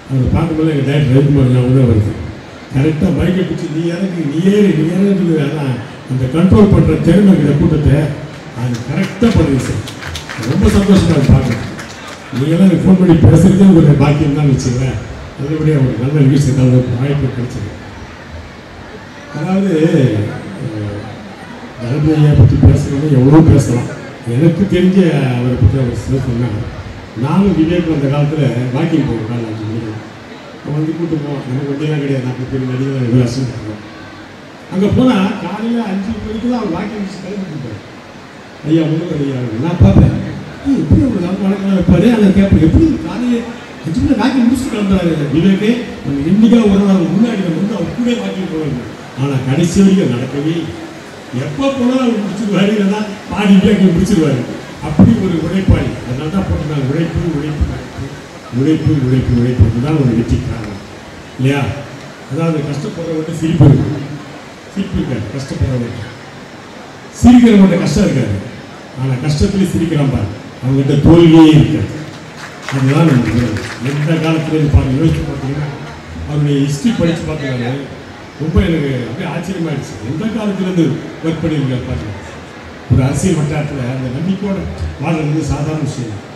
அவரை பார்க்கும்போது எங்கள் டேரக்டர் ரவிக்குமார் ஞாபகம் தான் வருது கரெக்டாக பைக்கை பிடிச்சி நீ இறங்கு நீ ஏறு நீ இறங்குறது அதான் அந்த கண்ட்ரோல் பண்ணுற திறமை இருக்கிற கூட்டத்தை அது கரெக்டாக பண்ணுது சார் ரொம்ப சந்தோஷமாக இருக்கு பார்க்குறேன் நீங்களாம் எனக்கு ஃபோன் பண்ணி பேசுகிறதே ஒரு பாக்கியம் தான் வச்சுங்களேன் நல்லபடியாக ஒரு நல்ல நிகழ்ச்சி நல்ல வாய்ப்பு கிடைச்சது அதாவது அஹ், தளபதியை பற்றி பேசுகிறவங்க எவ்வளோ பேசலாம் எனக்கு தெரிஞ்ச அவரை பற்றி அவர் சில சொன்னாங்க நானும் விவேக் அந்த காலத்தில் வாக்கிங் போவோம் காலையில் அஞ்சு மணிக்கு அவன் வந்து கூட்டு போவான் நமக்கு வண்டியெல்லாம் கிடையாது நாற்பது பேர் நடிகர் விலாசம் பண்ணுவோம் அங்கே போனால் காலையில் அஞ்சு மணிக்கு தான் அவர் வாக்கிங் கிளம்பிட்டு போவார் ஐயா முன்னாடி ஐயா நான் பார்ப்பேன் ஏய், எப்படி ஒரு நல்ல வணக்கம் வைப்பாரு அதை கேட்பேன் எப்படி காலையில் அஞ்சு மணி வாக்கிங் முடிச்சுட்டு கிளம்புறாரு விவேக்கு நம்ம இன்னைக்கா ஒரு நாள் முன்னாடி நம்ம வந்து அவர் கூட வாக்கிங் போவாங்க ஆனால் கடைசி வரைக்கும் நடக்கவே இல்லை. எப்போ போனாலும் அவர் முடிச்சிருவாரு இல்லைன்னா பாதி பேக்கை முடிச்சிருவாரு அப்படி ஒரு உழைப்பாளி அதனால தான் போட்டிருக்காங்க உழைப்பு உழைப்பு உழைப்பு உழைப்பு உழைப்பு உழைப்பு இதுதான் ஒரு வெற்றி காரணம் இல்லையா அதாவது கஷ்டப்படுறவங்க சிரிப்பு இருக்கு சிரிப்பு இருக்காது கஷ்டப்படுறவங்க சிரிக்கிறவங்க கஷ்டம் இருக்காது ஆனால் கஷ்டத்துலேயும் சிரிக்கிறான் பாரு அவங்ககிட்ட தோல்வியே இருக்காது அதுதான் நம்ம உணர்வு. எந்த காலத்துலேருந்து பாருங்க யோசிச்சு பார்த்தீங்கன்னா அவருடைய ஹிஸ்ட்ரி படித்து பார்த்தீங்கன்னா ரொம்ப எனக்கு அப்படியே ஆச்சரியமாயிடுச்சு எந்த காலத்துலேருந்து ஒர்க் பண்ணியிருக்காரு பாருங்க ஒரு அரசியல் வட்டாரத்தில் அந்த நம்பிக்கையோட வாழ்றது சாதாரண விஷயம் இல்லை.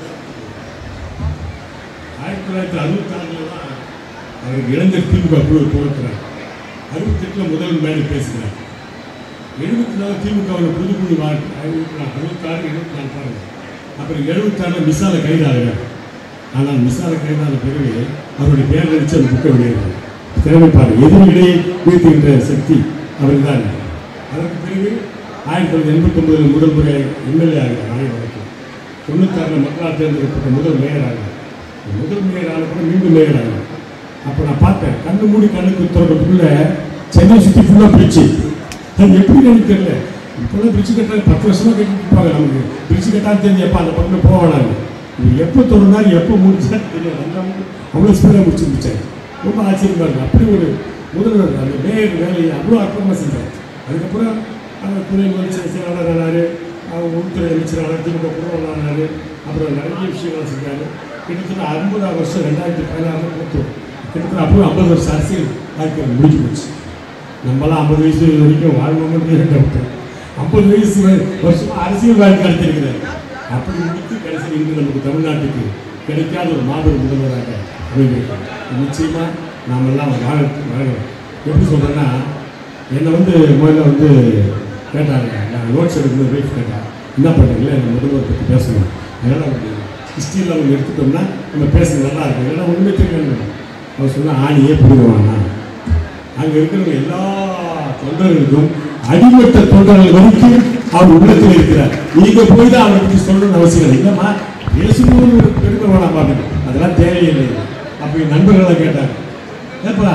ஆயிரத்தி தொள்ளாயிரத்தி அறுபத்தாறில் தான் அவருக்கு இளைஞர் திமுக குழு துவக்கிறார் அறுபத்தெட்டில் முதல் மேடை பேசுகிறார் எழுபத்தி நாலு திமுகவில் புதுக்குழு வாழ்க்கை அறுபத்தி நாலு அறுபத்தாறு எழுபத்தி நாலு பாருங்க அப்புறம் எழுபத்தாறில் மிசால கைதாகிறார் ஆனால் மிசால கைதான பிறகு அவருடைய பேர் நடிச்சு அந்த புக்கை வெளியிடுறார் திறமை பாருங்க எதிரிகளே வீழ்த்துகின்ற சக்தி அவருக்கு தான் இருக்கு. அதற்கு பிறகு ஆயிரத்தி தொள்ளாயிரத்தி எண்பத்தொம்பதில் முதல் முறை எம்எல்ஏ ஆகிறார் ஆணைய வழக்கு தொண்ணூத்தாறில் மக்களால் தேர்ந்தெடுக்கப்பட்ட முதல் மேயர் ஆகிறார் முதல் மேயர் ஆன பிறகு மீண்டும் மேயர் ஆகிறார் அப்போ நான் பார்த்தேன் கண்ணு மூடி கண்ணுக்கு திறக்கிறதுக்குள்ள சென்னை சுற்றி ஃபுல்லாக பிரிச்சு அது எப்படி எனக்கு தெரியல இப்போலாம் பிரிச்சு கட்டுறது பத்து வருஷமா கட்டிட்டு இருப்பாங்க நமக்கு பிரிச்சு கட்டான்னு தெரிஞ்சு எப்போ அந்த பக்கம் போக வேணாங்க இது எப்போ தொடர்ந்தாரு எப்போ முடிச்சா தெரியாது அந்த அளவுக்கு அவ்வளோ ஸ்பீடாக முடிச்சு முடிச்சாரு ரொம்ப ஆச்சரியமா இருக்கு அப்படி ஒரு முதல்வர் அந்த மேயர் வேலையை அவ்வளோ அற்புதமாக செஞ்சார் அதுக்கப்புறம் அவர் துணை முதலமைச்சர் செயலாளர் ஆனார் அவர் உள்துறை அமைச்சரானார் திமுக குழுவில் ஆனார் அப்புறம் நிறைய விஷயங்கள் செஞ்சார் கிட்டத்தட்ட ஐம்பதாம் வருஷம் ரெண்டாயிரத்தி பதினாறு கொடுத்தோம் கிட்டத்தட்ட அப்போ ஐம்பது வருஷம் அரசியல் வாழ்க்கை முடிஞ்சு போச்சு நம்மளாம் ஐம்பது வயசு வரைக்கும் வாழ்வோம்னு டாக்டர் ஐம்பது வயசு வ- வருஷமா அரசியல் வாழ்க்கை நடத்திருக்கிறார் அப்படி முடித்து கடைசி இன்று நமக்கு தமிழ்நாட்டுக்கு கிடைக்காத ஒரு மாபெரும் முதல்வராக அமைந்திருக்கிறார் நிச்சயமா நாம் எல்லாம் வாழ வாழணும் எப்படி சொல்றேன்னா என்னை வந்து முதல்ல வந்து கேட்டாங்க நான் நோட்ஸ் எடுக்கும்போது வைஃப் கேட்டா என்ன பண்ணுறீங்களா எங்கள் முதல்வர் பற்றி பேசணும் அதனால் அவங்க ஹிஸ்ட்ரியில் அவங்க எடுத்துட்டோம்னா நம்ம பேசுறது நல்லா இருக்கும் ஏன்னா ஒன்றுமே தெரியல அவர் சொன்னால் ஆணியே பிடிக்குவாங்க அங்க இருக்கிறவங்க எல்லா தொண்டர்களுக்கும் அடிமட்ட தொண்டர்கள் வரைக்கும் அவர் உள்ளத்தில் இருக்கிறார் நீங்க போய் தான் அவரை பற்றி சொல்லணும்னு அவசியம் இல்லை இல்லைம்மா பேசும்போது ஒரு பெருமை வேணாம் பாருங்க அதெல்லாம் தேவையில்லை அப்ப என் நண்பர்களை கேட்டாங்க ஏப்பா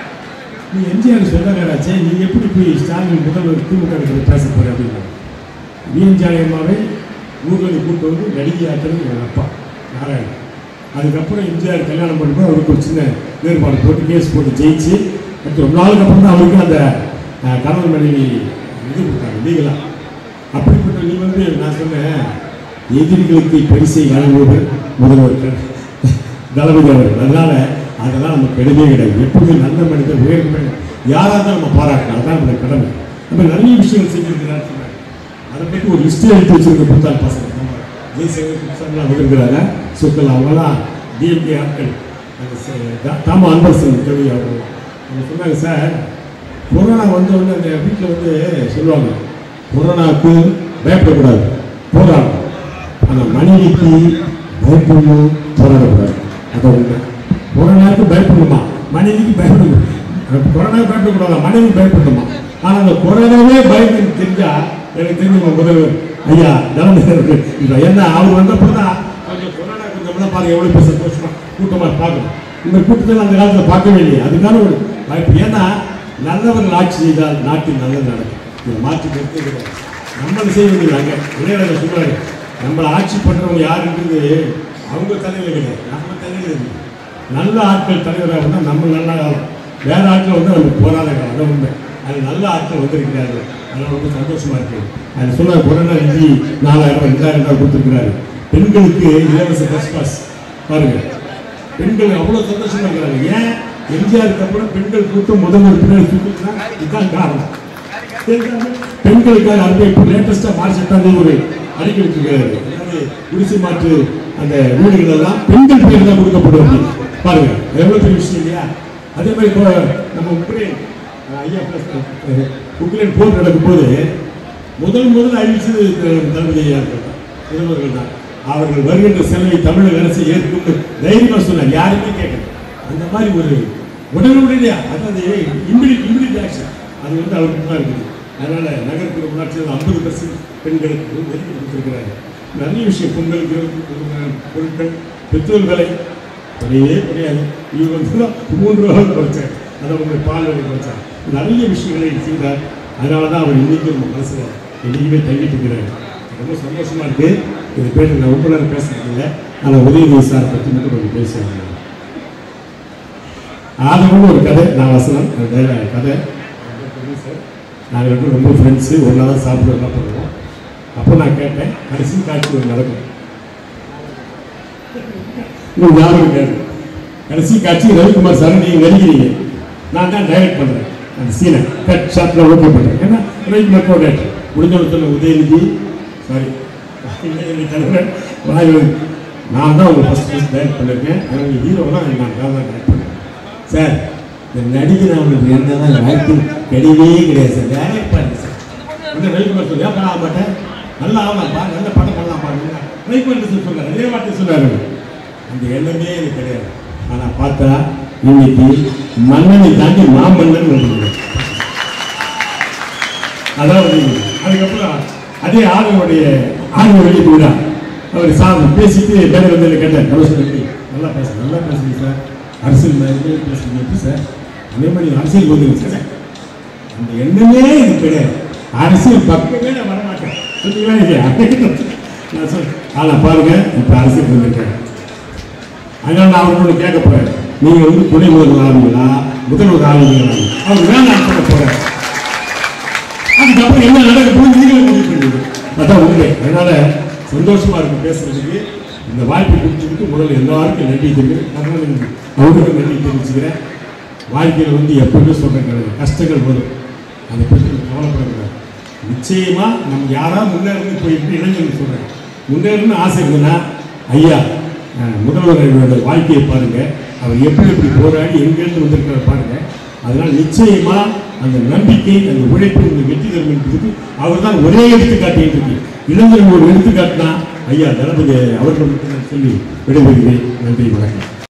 நீ எம்ஜிஆர் சொந்தக்காராச்சே நீ எப்படி போய் ஸ்டாலின் முதல்வர் திமுக கிட்ட பேச போற அப்படின்னா விஎன்ஜானி அம்மாவை ஊர்வலி கூட்டு வந்து நடிகை ஆக்கிறது என் அப்பா நாராயணன் அதுக்கப்புறம் எம்ஜிஆர் கல்யாணம் பண்ணும்போது அவருக்கு ஒரு சின்ன வேறுபாடு போட்டு கேஸ் போட்டு ஜெயிச்சு அடுத்து ரொம்ப நாளுக்கு அப்புறம் தான் அவருக்கு அந்த அஹ், கணவன் மனைவி இது கொடுத்தாங்க லீகலாக அப்படிப்பட்ட நீ வந்து நான் சொன்னேன் எதிரிகளுக்கு பரிசை வழங்குவது முதல்வர் தளபதி அவர்கள் அதனால அதெல்லாம் நமக்கு கிடையவே கிடையாது எப்பவுமே நல்ல மனிதர் உயர்ந்த யாராக தான் நம்ம பாராட்டணும் அதான் நம்மளுடைய கடமை நம்ம நிறைய விஷயங்கள் செஞ்சிருக்கிறார் சொன்னாங்க அதை பற்றி ஒரு லிஸ்டே எடுத்து வச்சிருக்க கொடுத்தாங்க பசங்க நம்ம ஜெய்சங்கர் குப்சான்லாம் வந்திருக்கிறாங்க சொற்கள் அவங்களாம் டிஎம்கே ஆட்கள் அந்த ச- தா- தாம அன்பரசன் கவி அவங்க அவங்க சொன்னாங்க சார் கொரோனா வந்த உடனே அந்த வீட்டில் வந்து சொல்லுவாங்க கொரோனாவுக்கு பயப்படக்கூடாது போராடணும் ஆனால் மனைவிக்கு பயப்படணும் போராடக்கூடாது அதான் உண்மை கொரோனாவுக்கு பயப்படணுமா மனைவிக்கு பயப்படணும் கொரோனாவுக்கு பயப்படக்கூடாது மனைவி பயப்படணுமா ஆனால் அந்த கொரோனாவே பயந்து தெரிஞ்சா எனக்கு தெரிஞ்ச உங்க முதல்வர் ஐயா தனந்தர் இப்போ என்ன அவர் வந்தப்போ தான் கொஞ்சம் கொரோனா கொஞ்சம் பாருங்க எவ்வளோ பேர் சந்தோஷமா கூட்டமாக பார்க்கணும் இந்த கூட்டத்தில் அந்த காலத்தில் பார்க்கவே இல்லையே அதுக்கான ஒரு வாய்ப்பு ஏன்னா நல்லவர்கள் ஆட்சி செய்தால் நாட்டில் நல்லது நடக்கும் இதை மாற்றி கருத்து கிடையாது நம்மளை செய்வதில்லை அங்கே இளையராஜா சொல்றாரு நம்மளை ஆட்சி பண்ணுறவங்க யாருன்றது அவங்க தலைவர் கிடையாது நம்ம தலைவர் இல்லை. நல்ல ஆட்கள் தலைவராக இருந்தால் நம்ம நல்லா ஆகலாம் வேற ஆட்கள் வந்து நம்ம போராட காலம் அதான் உண்மை அது நல்ல ஆட்கள் வந்திருக்கிறார்கள் அதனால் ரொம்ப சந்தோஷமா இருக்கு அது சொன்ன கொரோனா நிதி நாலாயிரம் ரூபாய் ரெண்டாயிரம் ரூபாய் கொடுத்துருக்கிறாரு பெண்களுக்கு இலவச பஸ் பாஸ் பாருங்க பெண்கள் அவ்வளவு சந்தோஷமா இருக்கிறாங்க ஏன் எம்ஜிஆருக்கு அப்புறம் பெண்கள் கூட்டம் முதல் உறுப்பினர் சுட்டுனா இதுதான் காரணம் பெண்களுக்காக அறிக்கை இப்போ லேட்டஸ்டாக மார்ச் எட்டாம் தேதி ஒரு அறிக்கை விட்டுருக்காரு அதாவது குடிசை மாற்று அந்த வீடுகள் எல்லாம் பெண்கள் பேர் தான் கொடுக்கப்படும் அப்படின்னு. பாருங்க எவ்வளவு பெரிய விஷயம் இல்லையா அதே மாதிரி இப்போ நம்ம உக்ரைன் அஹ், ஐயா plus, அஹ், உக்ரைன் போர் நடக்கும்போது முதல் முதல் அறிவிச்சது அஹ், தளபதி ஐயா அவர்கள் தான். முதல்வர்கள் தான் அவர்கள் வருகின்ற செலவை தமிழக அரசு ஏற்கும் தைரியமா சொன்னார் யாருமே கேட்கல அந்த மாதிரி ஒரு உடனுடனடியா அதாவது இமிடியட் இமிடியட் ஆக்ஷன் அது வந்து அவருக்கு தான் இருக்குது அதனால நகர்ப்புற உள்ளாட்சியில் ஐம்பது பர்சன்ட் பெண்களுக்கு ஒதுக்கி கொடுத்துருக்கிறாங்க நிறைய விஷயம் பொங்கலுக்கு கொடுக்குற பொருட்கள் பெட்ரோல் விலை குறையவே குறையாது இது வந்து தான் மூன்று ரூபா குறைச்சார் அதை உங்க பால் விலை குறைச்சார் நிறைய விஷயங்களை செய்தார் அதனால தான் அவர் இன்னைக்கு நம்ம மனசில் என்னைக்குமே தங்கிட்டு இருக்கிறாரு ரொம்ப சந்தோஷமா இருக்கு இது பேர் நான் ரொம்ப நேரம் பேசுறது இல்லை ஆனால் உதயநிதி சார் பற்றி மட்டும் கொஞ்சம் பேசுவாங்க ஆதவன் ஒரு கதை நான் வசனம் அந்த dialogue கதை ரொம்ப பெரிய சார் நாங்கள் ரெண்டு பேரும் ரொம்ப ஃப்ரெண்ட்ஸு ஒன்றா தான் சாப்பிட எல்லாம் பண்ணுவோம் அப்போ நான் கேட்டேன் கடைசி காட்சி ஒரு நடக்கும் உங்களுக்கு ஞாபகம் கேட்டு கடைசி காட்சி ரவிக்குமார் சார் நீங்கள் நடிக்கிறீங்க நான் தான் டைரக்ட் பண்ணுறேன் அந்த சீனை கட் ஷாட்டில் ஓகே பண்ணுறேன் ஏன்னா ரவிக்குமார் கோ டேரக்டர் முடிஞ்ச ஒருத்தர் உதயநிதி சாரி தலைவர் வாயு நான் தான் உங்களை ஃபஸ்ட் ஃபஸ்ட் டைரக்ட் பண்ணியிருக்கேன் எனக்கு ஹீரோலாம் நான் தான் தான் டைரக்ட் பண்ணேன் சார் இந்த நடிகர் அவங்களுக்கு என்ன தான் ஆக்டிங் கிடையவே கிடையாது சார் டைரக்ட் பண்ணுங்க சார் உடனே ரவிக்குமார் சொல்லி ஏன் பண்ண மாட்டேன் நல்லா ஆகலாம்ப்பா நல்ல படம் பண்ணலாம் பாருங்க ரவிக்குமார் சார் சொன்னார் அதே வார்த்தை சொன்னார் அந்த எண்ணமே எனக்கு கிடையாது ஆனால் பார்த்தா இன்னைக்கு மன்னனை தாண்டி மாமன்னன் வந்துருக்கேன் அதாவது அதுக்கப்புறம் அதே ஆளுடைய ஆளுங்க வெளியே விழா அவர் சார் பேசிட்டு வேலை வந்து கேட்டேன் கமிஷன் எப்படி நல்லா பேச நல்லா பேசுங்க சார் அரசியல் மாதிரி பேசுறீங்க எப்படி சார் அதே மாதிரி அரசியல் வந்துருங்க சார் அந்த எண்ணமே எனக்கு கிடையாது அரசியல் பக்கமே நான் வரமாட்டேன் சொன்னீங்களா இல்லையா நான் சொல் ஆனால் பாருங்க இப்போ அரசியல் வந்திருக்கேன் அதனால நான் அவர்களோட கேட்க போறேன் நீங்க வந்து துணை முதல்வர் ஆவீங்களா முதல்வர் ஆவீங்களா அவர் வேணாம் சொல்ல போறேன் அதுக்கப்புறம் என்ன நடக்க போகுது நீங்களே முடிவு பண்ணுவீங்க அதான் உண்மை அதனால சந்தோஷமா இருக்கு பேசுறதுக்கு இந்த வாய்ப்பு கொடுத்ததுக்கு முதல்ல எல்லாருக்கும் நன்றி தெரிவிக்கிறேன் அதனால எனக்கு அவருக்கும் நன்றி தெரிவிச்சுக்கிறேன் வாழ்க்கையில் வந்து எப்பவுமே சொல்றேன் கிடையாது கஷ்டங்கள் வரும் அதை பற்றி நீங்க கவலைப்படக்கூடாது நிச்சயமா நம்ம யாராவது முன்னேறணும் இப்போ எப்படி இளைஞர்கள் சொல்றேன் முன்னேறணும்னு ஆசை இருந்ததுன்னா ஐயா அஹ், முதல்வரோட வாழ்க்கையை பாருங்க அவர் எப்படி எப்படி போராடி எங்கேருந்து வந்திருக்கிறார் பாருங்க அதனால நிச்சயமா அந்த நம்பிக்கை அந்த உழைப்பு உங்களுக்கு வெற்றி தரும் என்பதுக்கு அவர் தான் ஒரே எடுத்துக்காட்டு இருக்கு இளைஞர்கள் ஒரு எடுத்துக்காட்டுனா ஐயா தளபதி அவர்கள் மட்டும் நான் சொல்லி விடைபெறுகிறேன் நன்றி வணக்கம்